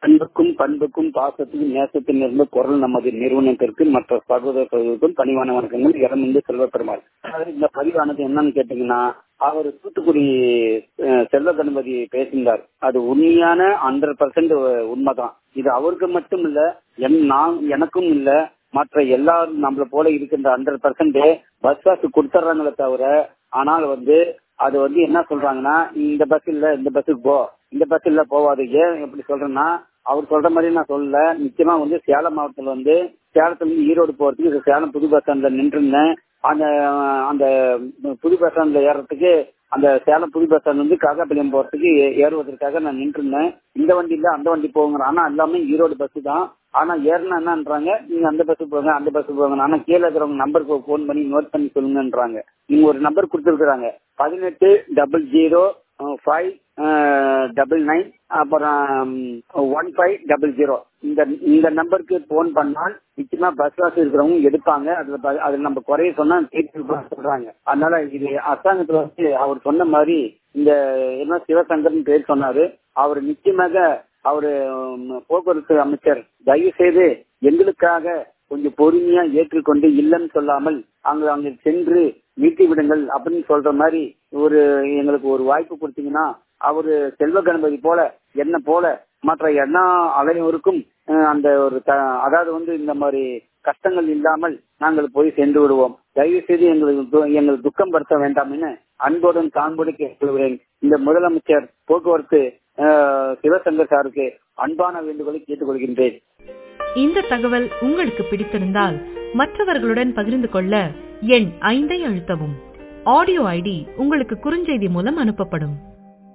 அன்புக்கும் பண்புக்கும் பாசத்துக்கும் நேசத்தில் இருந்த குரல் நமது நிறுவனத்திற்கு மற்ற சகோதர சகோதரருக்கும் பணிவான வணக்கங்கள் இடமிருந்து செல்வ பெருமாள் அதாவது இந்த பதிவானது என்னன்னு கேட்டீங்கன்னா அவர் தூத்துக்குடி அஹ், செல்வ கணபதி பேசியிருந்தார் அது உண்மையான ஹண்ட்ரட் பர்சன்ட் உண்மைதான் இது அவருக்கு மட்டும் இல்ல என் நான் எனக்கும் இல்ல மற்ற எல்லாரும் நம்மள போல இருக்கின்ற ஹண்ட்ரட் பர்சன்ட் பஸ் பாஸ் கொடுத்துட்றாங்களே தவிர ஆனால் வந்து அது வந்து என்ன சொல்றாங்கன்னா இந்த பஸ் இல்ல இந்த பஸ்ஸுக்கு போ இந்த பஸ் இல்ல போவாது ஏன் எப்படி சொல்றேன்னா அவர் சொல்ற மாதிரி நான் சொல்லல நிச்சயமா வந்து சேலம் மாவட்டத்துல வந்து சேலத்துல இருந்து ஈரோடு போறதுக்கு சேலம் புது பஸ் ஸ்டாண்ட்ல நின்றுருந்தேன் அந்த அந்த புது பஸ் ஸ்டாண்ட்ல ஏறதுக்கு அந்த சேலம் புது பஸ் ஸ்டாண்ட் வந்து காக்காப்பாளையம் போறதுக்கு ஏ- ஏறுவதற்காக நான் நின்றுருந்தேன் இந்த வண்டி இல்ல அந்த வண்டி போங்க ஆனா எல்லாமே ஈரோடு பஸ் தான் ஆனா ஏறினா என்னன்றாங்க நீங்க அந்த பஸ் போங்க அந்த பஸ் போங்க ஆனா கீழே இருக்கிறவங்க நம்பருக்கு போன் பண்ணி நோட் பண்ணி சொல்லுங்கன்றாங்க நீங்க ஒரு நம்பர் கொடுத்துருக்காங்க பதினெட்டு double zero five double nine அப்புறம் ஒன் ஃபைவ் டபுள் ஜீரோ இந்த இந்த நம்பருக்கு போன் பண்ணால் நிச்சயமா பஸ் வாசி இருக்கிறவங்க எடுப்பாங்க அதுல ப- அதுல நம்ம குறைய சொன்னா கேட்டு சொல்றாங்க அதனால இது அரசாங்கத்துல வந்து அவர் சொன்ன மாதிரி இந்த என்ன சிவசங்கர்னு பேர் சொன்னாரு அவர் நிச்சயமாக அவரு ம், போக்குவரத்து அமைச்சர் தயவு செய்து எங்களுக்காக கொஞ்சம் பொறுமையா ஏற்றுக்கொண்டு இல்லைன்னு சொல்லாமல் அங்க அங்க சென்று மீட்டி விடுங்கள் அப்படின்னு சொல்ற மாதிரி ஒரு எங்களுக்கு ஒரு வாய்ப்பு கொடுத்தீங்கன்னா அவரு செல்வ கணபதி போல என்ன போல மற்ற எல்லா அனைவருக்கும் அஹ், அந்த ஒரு த- அதாவது வந்து இந்த மாதிரி கஷ்டங்கள் இல்லாமல் நாங்கள் போய் சென்று விடுவோம் தயவு செய்து எங்களுக்கு து- எங்கள் துக்கம் படுத்த வேண்டாம் என அன்போடும் தான்போடு கேட்டுக்கொள்கிறேன் இந்த முதலமைச்சர் போக்குவரத்து அஹ், சிவசங்கர் சாருக்கு அன்பான வேண்டுகோளை கேட்டுக்கொள்கின்றேன் இந்த தகவல் உங்களுக்கு பிடித்திருந்தால் மற்றவர்களுடன் பகிர்ந்து கொள்ள எண் ஐந்தை அழுத்தவும் ஆடியோ ஐடி உங்களுக்கு குறுஞ்செய்தி மூலம் அனுப்பப்படும்